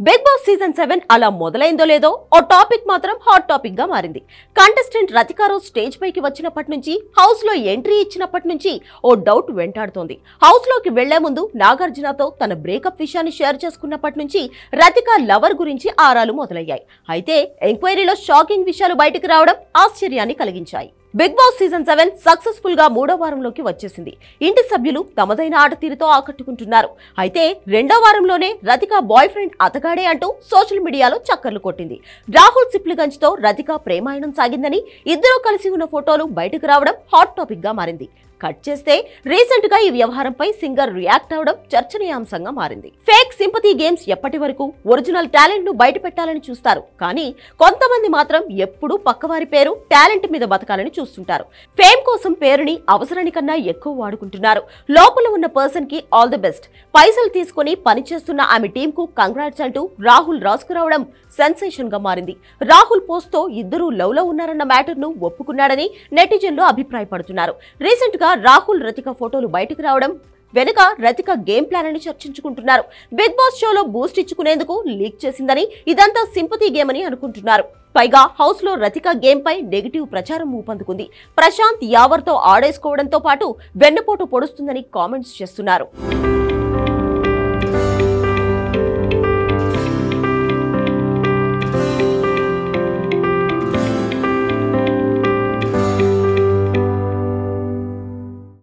big Boss season seven అలా మొదలైందో లేదో ఓ టాపిక్ మాత్రం హాట్ టాపిక్ గా మారింది కంటెస్టెంట్ రతికారు స్టేజ్ పైకి వచ్చినప్పటి నుంచి హౌస్ లో ఎంట్రీ ఇచ్చినప్పటి నుంచి ఓ డౌట్ వెంటాడుతోంది హౌస్ లోకి వెళ్లే ముందు నాగార్జునతో తన బ్రేకప్ విషయాన్ని షేర్ చేసుకున్నప్పటి నుంచి రతిక లవర్ గురించి ఆరాలు మొదలయ్యాయి అయితే ఎంక్వైరీలో షాకింగ్ విషయాలు బయటకు రావడం ఆశ్చర్యాన్ని కలిగించాయి Bigg Boss season seven successful గా మూడో వారంలోకి వచ్చేసింది ఇంటి సభ్యులు తమదైన ఆట తీరుతో ఆకట్టుకుంటున్నారు అయితే రెండో వారంలోనే రతిక బాయ్ ఫ్రెండ్ అతగాడే అంటూ సోషల్ మీడియాలో చక్కర్లు కొట్టింది రాహుల్ సిప్లిగంజ్ తో రతిక ప్రేమాయణం సాగిందని ఇద్దరూ కలిసి ఉన్న ఫోటోలు బయటకు రావడం హాట్ టాపిక్ గా మారింది కట్ చేస్తే రీసెంట్ గా ఈ వ్యవహారంపై సింగర్ రియాక్ట్ అవడం చర్చనీయాంశంగా మారింది ఫేక్ సింపతి గేమ్స్ ఎప్పటి వరకు ఒరిజినల్ టాలెంట్ ను బయట పెట్టాలని చూస్తారు కానీ కొంతమంది మాత్రం ఎప్పుడూ పక్కవారి పేరు టాలెంట్ మీద బతకాలని చూస్తుంటారు ఫేమ్ కోసం పేరుని అవసరానికన్నా ఎక్కువ వాడుకుంటున్నారు లోపల ఉన్న పర్సన్ కి ఆల్ ది బెస్ట్ పైసలు తీసుకుని పనిచేస్తున్న ఆమె టీం కు కంగ్రాట్స్ అంటూ రాహుల్ రాసుకురావడం సెన్సేషన్ గా మారింది రాహుల్ పోస్ట్ తో ఇద్దరూ లవ్ లో ఉన్నారన్న మ్యాటర్ ను ఒప్పుకున్నాడని నెటిజన్లు అభిప్రాయపడుతున్నారు రీసెంట్ గా రాహుల్ రతిక ఫోటోలు బయటకు రావడం వెనుక రతిక గేమ్ ప్లాన్ అని చర్చించుకుంటున్నారు బిగ్ బాస్ షోలో బూస్ట్ ఇచ్చుకునేందుకు లీక్ చేసిందని ఇదంతా సింపతి గేమ్ అని అనుకుంటున్నారు పైగా హౌస్ లో రతిక గేమ్ పై నెగిటివ్ ప్రచారం ఊపందుకుంది ప్రశాంత్ యావర్తో ఆడేసుకోవడంతో పాటు వెన్నుపోటు పొడుస్తుందని కామెంట్స్ చేస్తున్నారు